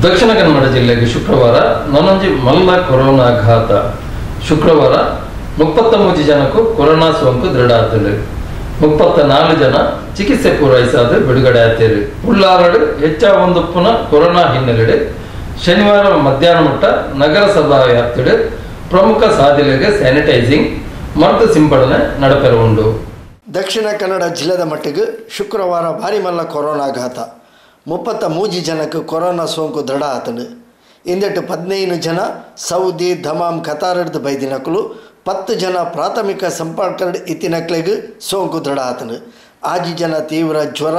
ದಕ್ಷಿಣ ಕನ್ನಡ ಜಿಲ್ಲೆಗೆ ಶುಕ್ರವಾರ ನೊನೊಂಜಿ ಮಲ್ಲ ಕೊರೋನಾ ಘಾತ ಶುಕ್ರವಾರ ಮುಪ್ಪತ್ತ ಮೂಜಿ ಜನಕ್ಕೂ ಕೊರೋನಾ ಸೋಂಕು ದೃಢ ಆತಲು ಮುಪ್ಪತ್ತ ನಾಲ್ಕು ಜನ ಚಿಕಿತ್ಸೆ ಪೂರೈಸಾದ ಬಿಡುಗಡೆ ಆತೇರು ಉಳ್ಳಾರಡು ಹೆಚ್ಚಾವೊಂದುಪ್ಪುನ ಕೊರೋನಾ ಹಿನ್ನೆಲೆಡೆ ಶನಿವಾರ ಮಧ್ಯಾಹ್ನ ಮುಟ್ಟ ನಗರಸಭಾ ವ್ಯಾಪ್ತಿಡು ಪ್ರಮುಖ ಸಾಧಿಲೆಗೆ ಸ್ಯಾನಿಟೈಸಿಂಗ್ ಮರ್ದು ಸಿಂಪಡಣೆ ನಡಪೆರವುಂಡು ದಕ್ಷಿಣ ಕನ್ನಡ ಜಿಲ್ಲೆದ ಮಟ್ಟಿಗೆ ಶುಕ್ರವಾರ ಭಾರಿ ಮಲ್ಲ ಕೊರೋನಾ ಘಾತ ಮುಪ್ಪತ್ತ ಮೂಜಿ ಜನಕ್ಕೆ ಕೊರೋನಾ ಸೋಂಕು ದೃಢ ಆತನು ಇಂದೆಟ್ಟು ಹದಿನೈದು ಜನ ಸೌದಿ ಧಮಾಮ್ ಕತಾರಡ್ದು ಬೈದಿನಕಲು ಪತ್ತು ಜನ ಪ್ರಾಥಮಿಕ ಸಂಪರ್ಕ ಇತ್ತಿನಕ್ಲೆಗ್ ಸೋಂಕು ದೃಢ ಆತನು ಆಜಿ ಜನ ತೀವ್ರ ಜ್ವರ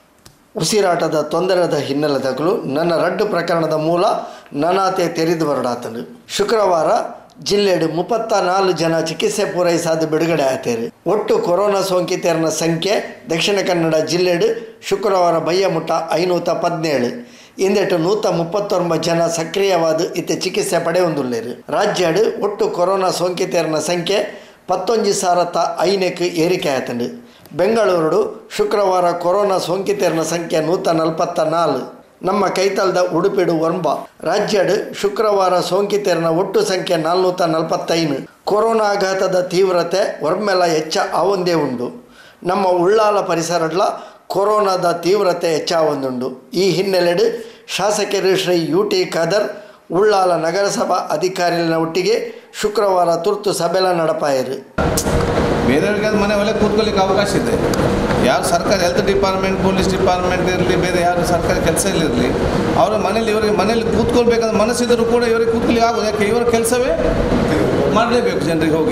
ಉಸಿರಾಟದ ತೊಂದರೆದ ಹಿನ್ನೆಲೆದಗಳು ನನ್ನ ರಡ್ಡು ಪ್ರಕರಣದ ಮೂಲ ನನಾತೆ ತೆರೆದು ಹೊರಡಾತನು ಶುಕ್ರವಾರ ಜಿಲ್ಲೆಡು ಮುಪ್ಪತ್ತ ನಾಲ್ಕು ಜನ ಚಿಕಿತ್ಸೆ ಪೂರೈಸಾದ ಬಿಡುಗಡೆ ಆತೇರು ಒಟ್ಟು ಕೊರೋನಾ ಸೋಂಕಿತರನ ಸಂಖ್ಯೆ ದಕ್ಷಿಣ ಕನ್ನಡ ಜಿಲ್ಲೆಡು ಶುಕ್ರವಾರ ಬಯ್ಯ ಮುಟ್ಟ ಐನೂತ ಪದಿನೇಳು ಇಂದೆಟ್ಟು ನೂತ ಮುಪ್ಪತ್ತೊಂಬತ್ತು ಜನ ಸಕ್ರಿಯವಾದ ಇತ್ತೆ ಚಿಕಿತ್ಸೆ ಪಡೆಯೊಂದುಳ್ಳೇರು ರಾಜ್ಯಡು ಒಟ್ಟು ಕೊರೋನಾ ಸೋಂಕಿತರನ ಸಂಖ್ಯೆ ಪತ್ತೊಂಜಿ ಸಾವಿರತ್ತ ಐನಕ್ಕೆ ಏರಿಕೆ ಆಯ್ತಂಡು ಬೆಂಗಳೂರು ಶುಕ್ರವಾರ ಕೊರೋನಾ ಸೋಂಕಿತರನ ಸಂಖ್ಯೆ ನೂತ ನಲ್ಪತ್ತ ನಾಲ್ಕು ನಮ್ಮ ಕೈತಲ್ದ ಉಡುಪಿಡು ಒಂಬ ರಾಜ್ಯಡು ಶುಕ್ರವಾರ ಸೋಂಕಿತರನ ಒಟ್ಟು ಸಂಖ್ಯೆ ನಾಲ್ನೂತ ನಲ್ಪತ್ತೈದು ಕೊರೋನಾ ಆಘಾತದ ತೀವ್ರತೆ ಒರ್ಮೆಲ ಹೆಚ್ಚ ಆವೊಂದೇ ಉಂಡು ನಮ್ಮ ಉಳ್ಳಾಲ ಪರಿಸರಡ್ಲ ಕೊರೋನಾದ ತೀವ್ರತೆ ಹೆಚ್ಚಾವೊಂದುಂಡು ಈ ಹಿನ್ನೆಲೆಡು ಶಾಸಕರು ಶ್ರೀ ಯು ಟಿ ಖಾದರ್ ಉಳ್ಳಾಲ ನಗರಸಭಾ ಅಧಿಕಾರಿಗಳ ಒಟ್ಟಿಗೆ ಶುಕ್ರವಾರ ತುರ್ತು ಸಭೆಲ ನಡಪಾಯರು ಬೇರೆಯವ್ರಿಗೆ ಅದು ಮನೆ ಒಳಗೆ ಕೂತ್ಕೊಳ್ಳಿಕ್ಕೆ ಅವಕಾಶ ಇದೆ ಯಾರು ಸರ್ಕಾರ ಹೆಲ್ತ್ ಡಿಪಾರ್ಟ್ಮೆಂಟ್ ಪೊಲೀಸ್ ಡಿಪಾರ್ಟ್ಮೆಂಟ್ ಇರಲಿ ಬೇರೆ ಯಾರು ಸರ್ಕಾರಿ ಕೆಲಸ ಇರಲಿ ಅವರ ಮನೇಲಿ ಇವರಿಗೆ ಮನೇಲಿ ಕೂತ್ಕೊಳ್ಬೇಕಂದ್ರೆ ಮನಸ್ಸಿದ್ದರೂ ಕೂಡ ಇವರಿಗೆ ಕೂತ್ಕೊಳ್ಳಿ ಆಗೋದು ಯಾಕೆ ಇವರ ಕೆಲಸವೇ ಮಾಡಲೇಬೇಕು ಜನರಿಗೆ ಹೋಗಿ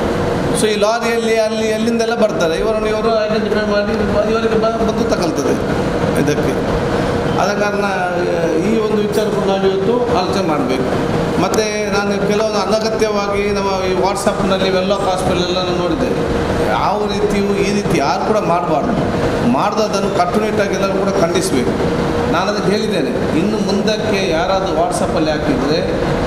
ಸೊ ಈ ಲಾರಿಯಲ್ಲಿ ಅಲ್ಲಿ ಎಲ್ಲಿಂದೆಲ್ಲ ಬರ್ತಾರೆ ಇವರನ್ನು ಇವರು ಐಡೆಂಟಿಫೈ ಮಾಡಿ ಇವರಿಗೆ ಬ- ಬಂದು ತಗೊಳ್ತದೆ ಇದಕ್ಕೆ ಆದ ಕಾರಣ ಈ ಒಂದು ವಿಚಾರಕ್ಕೂ ನಾವು ಇವತ್ತು ಆಲೋಚನೆ ಮಾಡಬೇಕು ಮತ್ತು ನಾನು ಕೆಲವೊಂದು ಅನಗತ್ಯವಾಗಿ ನಮ್ಮ ಈ ವಾಟ್ಸಪ್ನಲ್ಲಿ ಇವೆಲ್ಲ ಹಾಸ್ಪಿಟಲ್ ನಾನು ನೋಡಿದೆ ಯಾವ ರೀತಿಯೂ ಈ ರೀತಿ ಯಾರು ಕೂಡ ಮಾಡಬಾರ್ದು ಮಾಡ್ದದನ್ನು ಕಟ್ಟುನಿಟ್ಟಾಗಿ ಎಲ್ಲರೂ ಕೂಡ ಖಂಡಿಸಬೇಕು ನಾನು ಅದಕ್ಕೆ ಹೇಳಿದ್ದೇನೆ ಇನ್ನು ಮುಂದಕ್ಕೆ ಯಾರಾದರೂ ವಾಟ್ಸಪ್ಪಲ್ಲಿ ಹಾಕಿದರೆ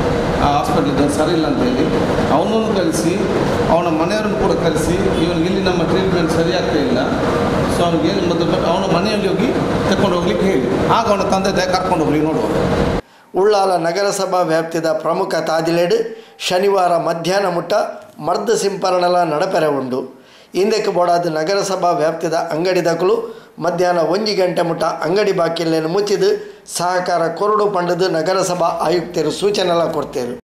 ಆ ಹಾಸ್ಪಿಟ್ಲಿಗೆ ಸರಿ ಇಲ್ಲ ಅಂತ ಹೇಳಿ ಅವನನ್ನು ಕಳಿಸಿ ಅವನ ಮನೆಯವ್ರನ್ನು ಕೂಡ ಕರೆಸಿ ಇವನಿಗೆ ಇಲ್ಲಿ ನಮ್ಮ ಟ್ರೀಟ್ಮೆಂಟ್ ಸರಿಯಾಗ್ತಾ ಇಲ್ಲ ಸೊ ಅವ್ನಿಗೆ ಏನು ಮೊದಲು ಅವನ ಮನೆಯಲ್ಲಿ ಹೋಗಿ ತಗೊಂಡು ಹೋಗ್ಲಿಕ್ಕೆ ಹೇಳಿ ಆಗ ಅವನ ತಂದೆ ತಾಯಿ ಕರ್ಕೊಂಡು ಹೋಗ್ಲಿ ನೋಡುವ ಉಳ್ಳಾಲ ನಗರಸಭಾ ವ್ಯಾಪ್ತಿದ ಪ್ರಮುಖ ತಾದಿಲೆಡು ಶನಿವಾರ ಮಧ್ಯಾಹ್ನ ಮುಟ್ಟ ಮರ್ದ ಸಿಂಪರಣಲ ನಡಪೆರೆ ಉಂಡು ಇಂದಕ್ಕೆ ಬೋಡಾದ ನಗರಸಭಾ ವ್ಯಾಪ್ತಿದ ಅಂಗಡಿದಕಲು ಮಧ್ಯಾಹ್ನ ಒಂಜಿ ಗಂಟೆ ಮುಟ್ಟ ಅಂಗಡಿ ಬಾಕಿಲೇನು ಮುಚ್ಚಿದು ಸಹಕಾರ ಕೊರಡು ಪಂಡದು ನಗರಸಭಾ ಆಯುಕ್ತರು ಸೂಚನೆಲ್ಲ ಕೊಡ್ತೇರು